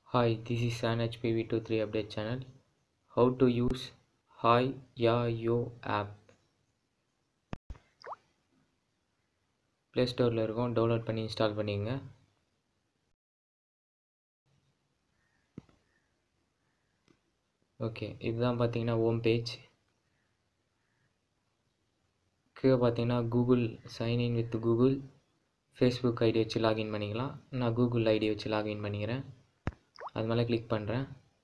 Hi, this is an HPV23 update channel. How to use Hi Ya Yo app. Play ஸ்டோரில் இருக்கும் download பண்ணி install பண்ணிக்கங்க okay இதுதான் பார்த்தீங்கன்னா ஹோம் பேஜ் கீழே பார்த்தீங்கன்னா Google sign in with Google Facebook ID வச்சு லாகின் பண்ணிக்கலாம் நான் கூகுள் ஐடி வச்சு லாகின் பண்ணிக்கிறேன் அது மேலே கிளிக் பண்ணுறேன்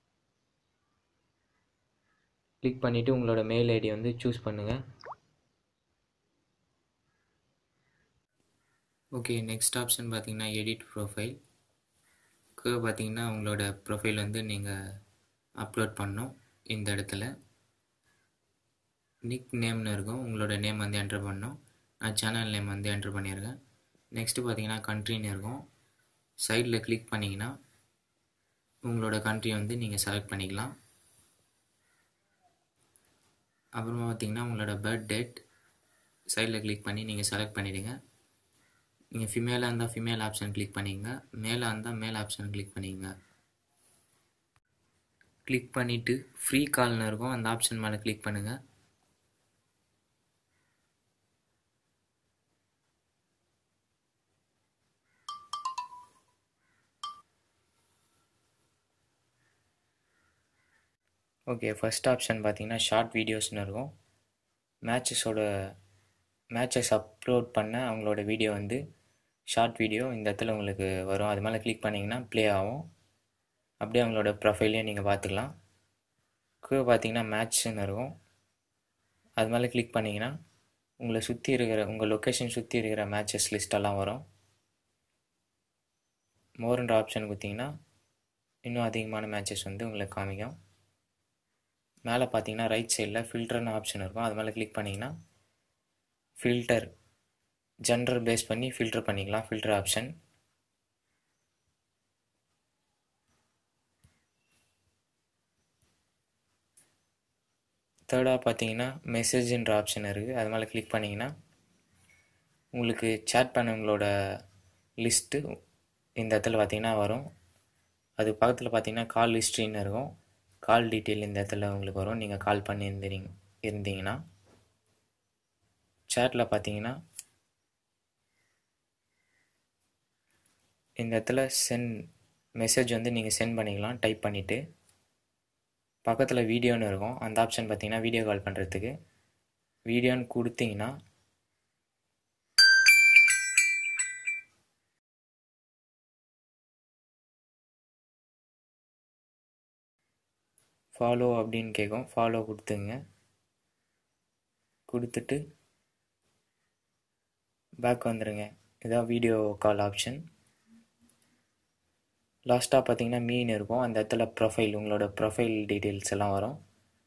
கிளிக் பண்ணிவிட்டு உங்களோட மெயில் ஐடி வந்து சூஸ் பண்ணுங்கள் ஓகே நெக்ஸ்ட் ஆப்ஷன் பார்த்தீங்கன்னா எடிட் ப்ரொஃபைல் கீழே பார்த்தீங்கன்னா உங்களோட ப்ரொஃபைல் வந்து நீங்கள் அப்லோட் பண்ணணும் இந்த இடத்துல நிக் நேம்னு இருக்கும் உங்களோட நேம் வந்து என்ட்ரு பண்ணணும் நான் சேனல் நேம் வந்து என்ட்ரு பண்ணியிருக்கேன் நெக்ஸ்ட்டு பார்த்தீங்கன்னா கண்ட்ரின்னு இருக்கும் சைடில் கிளிக் பண்ணிங்கன்னா உங்களோட கண்ட்ரி வந்து நீங்கள் செலக்ட் பண்ணிக்கலாம் அப்புறமா பார்த்தீங்கன்னா உங்களோட பர்த் டேட் சைடில் கிளிக் பண்ணி நீங்கள் செலக்ட் பண்ணிவிடுங்க நீங்கள் ஃபிமேலாக இருந்தால் ஃபிமேல் ஆப்ஷன் கிளிக் பண்ணிங்க மேலாக இருந்தால் மேல் ஆப்ஷன் கிளிக் பண்ணிங்க கிளிக் பண்ணிவிட்டு ஃப்ரீ கால்னு இருக்கும் அந்த ஆப்ஷன் மேலே கிளிக் பண்ணுங்கள் ஓகே ஃபஸ்ட் ஆப்ஷன் பார்த்தீங்கன்னா ஷார்ட் வீடியோஸ்னு இருக்கும் மேட்சஸோட மேட்சஸ் அப்லோட் பண்ண அவங்களோட வீடியோ வந்து ஷார்ட் வீடியோ இந்த இடத்துல உங்களுக்கு வரும் அது மேலே கிளிக் பண்ணிங்கன்னா ப்ளே ஆகும் அப்படியே அவங்களோட ப்ரொஃபைலையும் நீங்கள் பார்த்துக்கலாம் கீழே பார்த்தீங்கன்னா மேட்ச்னு இருக்கும் அது மேலே கிளிக் பண்ணிங்கன்னா உங்களை சுற்றி இருக்கிற உங்கள் லொக்கேஷன் சுற்றி இருக்கிற மேட்சஸ் லிஸ்டெல்லாம் வரும் மோர்ன்ற ஆப்ஷன் கொடுத்தீங்கன்னா இன்னும் அதிகமான மேட்சஸ் வந்து உங்களுக்கு காமிக்கும் மேலே பார்த்தீங்கன்னா ரைட் சைடில் ஃபில்டர்னு ஆப்ஷன் இருக்கும் அது மேலே கிளிக் பண்ணிங்கன்னா ஃபில்டர் ஜென்ரல் பேஸ் பண்ணி ஃபில்டர் பண்ணிக்கலாம் ஃபில்டர் ஆப்ஷன் தேர்டாக பார்த்தீங்கன்னா மெசேஜ்ன்ற ஆப்ஷன் இருக்குது அது மேலே கிளிக் பண்ணிங்கன்னா உங்களுக்கு சேட் பண்ணவங்களோட லிஸ்ட்டு இந்த இடத்துல பார்த்தீங்கன்னா வரும் அது பக்கத்தில் பார்த்தீங்கன்னா கால் ஹிஸ்ட்ரின்னு இருக்கும் கால் டீட்டெயில் இந்த இடத்துல உங்களுக்கு வரும் நீங்கள் கால் பண்ணி இருந்தீங்க இருந்தீங்கன்னா சேட்டில் பார்த்தீங்கன்னா இந்த இடத்துல சென்ட் மெசேஜ் வந்து நீங்கள் சென்ட் பண்ணிக்கலாம் டைப் பண்ணிவிட்டு பக்கத்தில் வீடியோன்னு இருக்கும் அந்த ஆப்ஷன் பார்த்தீங்கன்னா வீடியோ கால் பண்ணுறதுக்கு வீடியோன்னு கொடுத்தீங்கன்னா ஃபாலோ அப்படின்னு கேட்கும் ஃபாலோ கொடுத்துங்க கொடுத்துட்டு பேக் வந்துடுங்க இதான் வீடியோ கால் ஆப்ஷன் லாஸ்ட்டாக பார்த்தீங்கன்னா மீன் இருக்கும் அந்த இடத்துல ப்ரொஃபைல் உங்களோட ப்ரொஃபைல் டீட்டெயில்ஸ் எல்லாம் வரும்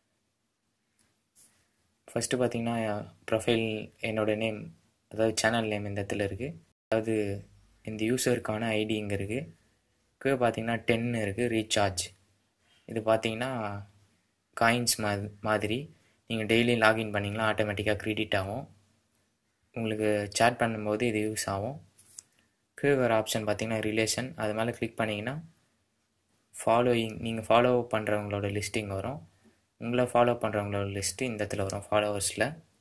ஃபஸ்ட்டு பார்த்தீங்கன்னா ப்ரொஃபைல் என்னோடய நேம் அதாவது சேனல் நேம் இந்த இடத்துல இருக்குது அதாவது இந்த யூஸருக்கான ஐடி இங்கே இருக்குது கீழே பார்த்தீங்கன்னா டென்னு இருக்குது ரீசார்ஜ் இது பார்த்தீங்கன்னா காயின்ஸ் மா மாதிரி நீங்கள் டெய்லி லாகின் பண்ணிங்கன்னா ஆட்டோமேட்டிக்காக க்ரெடிட் ஆகும் உங்களுக்கு சேட் பண்ணும்போது இது யூஸ் ஆகும் கீழே வர ஆப்ஷன் பார்த்தீங்கன்னா ரிலேஷன் அது மேலே கிளிக் பண்ணிங்கன்னா ஃபாலோயிங் நீங்கள் ஃபாலோ பண்ணுறவங்களோட லிஸ்டிங் வரும் உங்களை ஃபாலோ பண்ணுறவங்களோட லிஸ்ட்டு இந்த இடத்துல வரும் ஃபாலோவர்ஸில்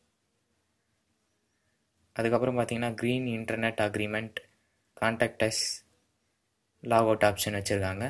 அதுக்கப்புறம் பார்த்தீங்கன்னா green internet agreement contacts log out option வச்சுருக்காங்க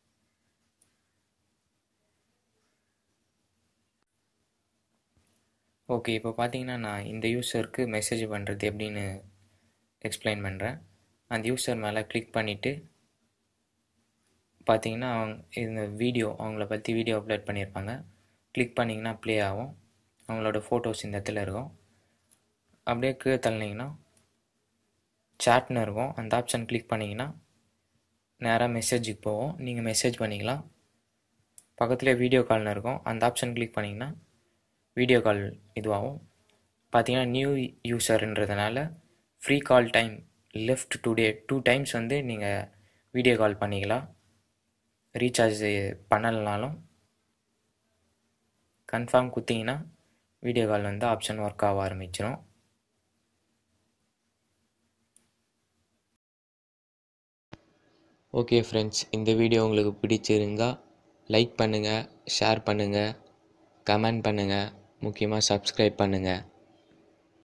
ஓகே இப்போ பார்த்தீங்கன்னா நான் இந்த யூஸருக்கு மெசேஜ் பண்ணுறது எப்படின்னு எக்ஸ்பிளைன் பண்ணுறேன் அந்த யூஸர் மேலே கிளிக் பண்ணிவிட்டு பார்த்தீங்கன்னா அவங்க இந்த வீடியோ அவங்கள பற்றி வீடியோ அப்லோட் பண்ணியிருப்பாங்க கிளிக் பண்ணிங்கன்னா ப்ளே ஆகும் அவங்களோட ஃபோட்டோஸ் இந்த இடத்துல இருக்கும் அப்படியே கீழே தள்ளினீங்கன்னா சேட்னு இருக்கும் அந்த ஆப்ஷன் கிளிக் பண்ணிங்கன்னா நேராக மெசேஜுக்கு போகும் நீங்கள் மெசேஜ் பண்ணிக்கலாம் பக்கத்தில் வீடியோ கால்னு இருக்கும் அந்த ஆப்ஷன் கிளிக் பண்ணிங்கன்னா வீடியோ கால் இதுவாகும் பார்த்தீங்கன்னா நியூ யூஸர்ன்றதுனால free call time left today two times வந்து நீங்கள் வீடியோ கால் பண்ணிக்கலாம் ரீசார்ஜ் பண்ணலைனாலும் கன்ஃபார்ம் குத்திங்கன்னா வீடியோ கால் வந்து ஆப்ஷன் ஒர்க் ஆக ஆரம்பிச்சிடும் ஓகே ஃப்ரெண்ட்ஸ் இந்த வீடியோ உங்களுக்கு பிடிச்சிருந்தா லைக் பண்ணுங்கள் ஷேர் பண்ணுங்கள் கமெண்ட் பண்ணுங்கள் முக்கியமாக சப்ஸ்கிரைப் பண்ணுங்கள்